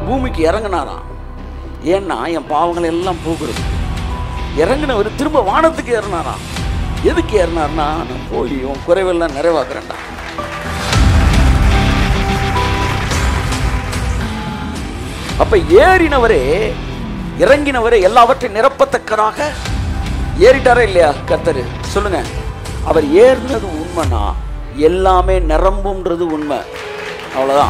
பூமிக்கு இறங்குனாராம் ஏன்னா என் பாவங்கள் எல்லாம் போகிறது இறங்குனவர் திரும்ப வானத்துக்கு ஏறினாராம் எதுக்கு ஏறினார்னா நான் போய் உன் குறைவெல்லாம் நிறைவாக்குறேன்டா அப்ப ஏறினவரே இறங்கினவரே எல்லாவற்றையும் நிரப்பத்தக்கதாக ஏறிட்டாரா இல்லையா கர்த்தர் சொல்லுங்க அவர் ஏறினது உண்மைனா எல்லாமே நிரம்பும்ன்றது உண்மை அவ்வளவுதான்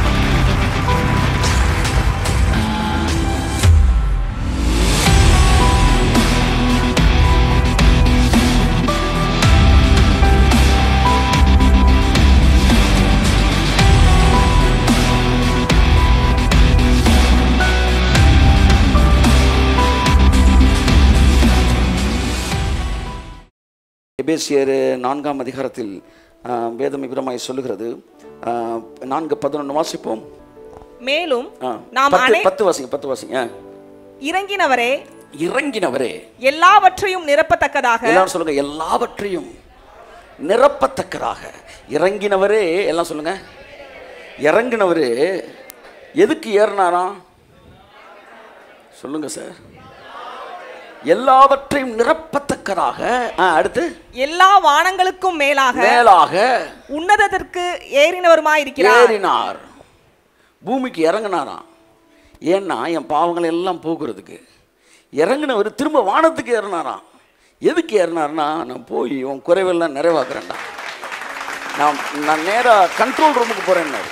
எபேசியர் நான்காம் அதிகாரத்தில் ஆ, வேதம் விவரமாய் சொல்லுகிறது ஆ, நான்கு பதினொன்று வாசிப்போம் மேலும் ஆ, நாம் பத்து அனை பத்து வாசிங்க பத்து வாசிங்க இறங்கினவரே இறங்கினவரே எல்லாவற்றையும் நிரப்பத்தக்கதாக எல்லாரும் சொல்லுங்க எல்லாவற்றையும் நிரப்பத்தக்கதாக இறங்கினவரே எல்லாம் சொல்லுங்க இறங்கினவரே எதுக்கு ஏறினாராம் சொல்லுங்க சார் எல்லாவற்றையும் நிரப்பத்தக்கதாக ஆ, அடுத்து எல்லா வானங்களுக்கும் மேலாக மேலாக உன்னதத்திற்கு ஏறினவருமாயிருக்கிறார் ஏறினார் பூமிக்கு இறங்கினாராம் ஏன்னா என் பாவங்கள் எல்லாம் போக்குறதுக்கு இறங்கினவர் திரும்ப வானத்துக்கு ஏறினாராம் எதுக்கு ஏறினார்னா நான் போய் உன் குறைவெல்லாம் நிறைவாக்குறேன்டா நான் நான் நேராக கண்ட்ரோல் ரூமுக்கு போகிறேன்னாரு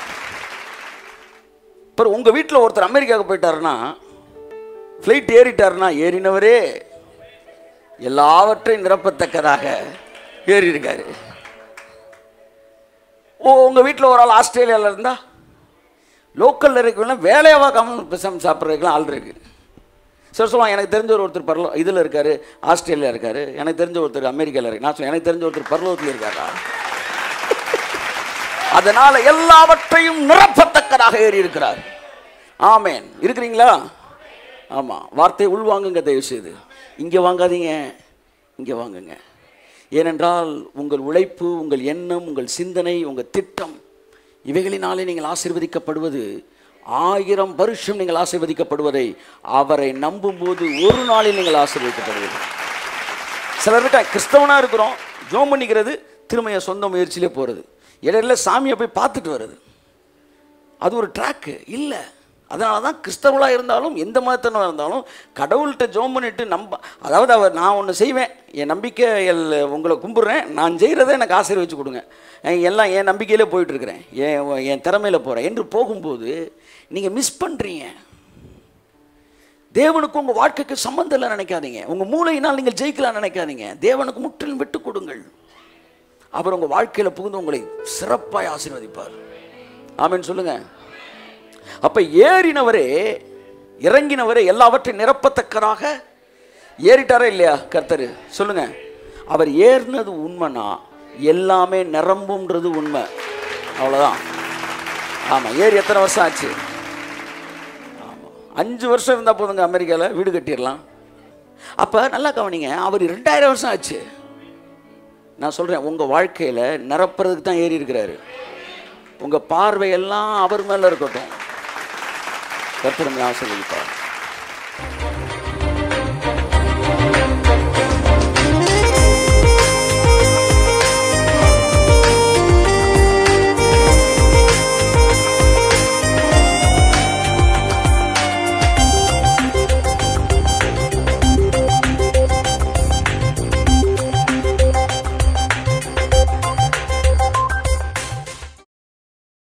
இப்போ உங்கள் வீட்டில் ஒருத்தர் அமெரிக்காவுக்கு போயிட்டாருன்னா ஃப்ளைட் ஏறிட்டாருன்னா ஏறினவரே எல்லாவற்றையும் நிரப்பத்தக்கதாக ஏறி இருக்காரு ஓ உங்கள் வீட்டில் ஒரு ஆள் ஆஸ்திரேலியாவில் இருந்தா லோக்கலில் இருக்கவங்களாம் வேலையை பார்க்காம பேசாமல் சாப்பிட்றதுக்குலாம் ஆள் இருக்கு சார் சொல்லுவாங்க எனக்கு தெரிஞ்ச ஒரு ஒருத்தர் பரலோ இதில் இருக்காரு ஆஸ்திரேலியா இருக்காரு எனக்கு தெரிஞ்ச ஒருத்தர் அமெரிக்காவில் இருக்கு நான் சொல்லுவேன் எனக்கு தெரிஞ்ச ஒருத்தர் பரலோகத்தில் இருக்காரா அதனால எல்லாவற்றையும் நிரப்பத்தக்கதாக ஏறி இருக்கிறார் ஆமேன் இருக்கிறீங்களா ஆமாம் வார்த்தையை உள்வாங்குங்க தயவு செய்து இங்கே வாங்காதீங்க இங்கே வாங்குங்க ஏனென்றால் உங்கள் உழைப்பு உங்கள் எண்ணம் உங்கள் சிந்தனை உங்கள் திட்டம் இவைகளினாலே நீங்கள் ஆசீர்வதிக்கப்படுவது ஆயிரம் வருஷம் நீங்கள் ஆசீர்வதிக்கப்படுவதை அவரை நம்பும்போது ஒரு நாளில் நீங்கள் ஆசீர்வதிக்கப்படுவீர்கள் சிலர் இருக்கா கிறிஸ்தவனாக இருக்கிறோம் ஜோம் பண்ணிக்கிறது திரும்ப என் சொந்த முயற்சியிலே போகிறது இடையில சாமியை போய் பார்த்துட்டு வருது அது ஒரு ட்ராக்கு இல்லை அதனால தான் கிறிஸ்தவர்களாக இருந்தாலும் எந்த மதத்தினராக இருந்தாலும் கடவுள்கிட்ட ஜோம் பண்ணிட்டு நம்ப அதாவது அவர் நான் ஒன்று செய்வேன் என் நம்பிக்கை எல்- உங்களை கும்பிட்றேன் நான் செய்கிறத எனக்கு ஆசீர்வதிச்சு கொடுங்க என் எல்லாம் என் நம்பிக்கையிலே போயிட்டுருக்கிறேன் என் என் திறமையில போகிறேன் என்று போகும்போது நீங்கள் மிஸ் பண்ணுறீங்க தேவனுக்கு உங்கள் வாழ்க்கைக்கு சம்பந்தம் இல்லை நினைக்காதீங்க உங்கள் மூளையினால் நீங்கள் ஜெயிக்கலாம் நினைக்காதீங்க தேவனுக்கு முற்றிலும் விட்டு கொடுங்கள் அவர் உங்கள் வாழ்க்கையில் புகுந்து உங்களை சிறப்பாய் ஆசீர்வதிப்பார் ஆமென்னு சொல்லுங்க அப்ப ஏறினவரே இறங்கினவரே எல்லாவற்றையும் நிரப்பத்தக்கதாக ஏறிட்டாரா இல்லையா கர்த்தர் சொல்லுங்க அவர் ஏறினது உண்மைனா எல்லாமே நிரம்பும்ன்றது உண்மை அவ்வளோதான் ஆமாம் ஏறி எத்தனை வருஷம் ஆச்சு ஆமாம் அஞ்சு வருஷம் இருந்தால் போதுங்க அமெரிக்காவில் வீடு கட்டிடலாம் அப்போ நல்லா கவனிங்க அவர் ரெண்டாயிரம் வருஷம் ஆச்சு நான் சொல்கிறேன் உங்கள் வாழ்க்கையில் நிரப்புறதுக்கு தான் ஏறி இருக்கிறாரு உங்கள் பார்வையெல்லாம் அவர் மேலே இருக்கட்டும் கர்த்தர் நம்மை ஆசீர்வதிப்பார்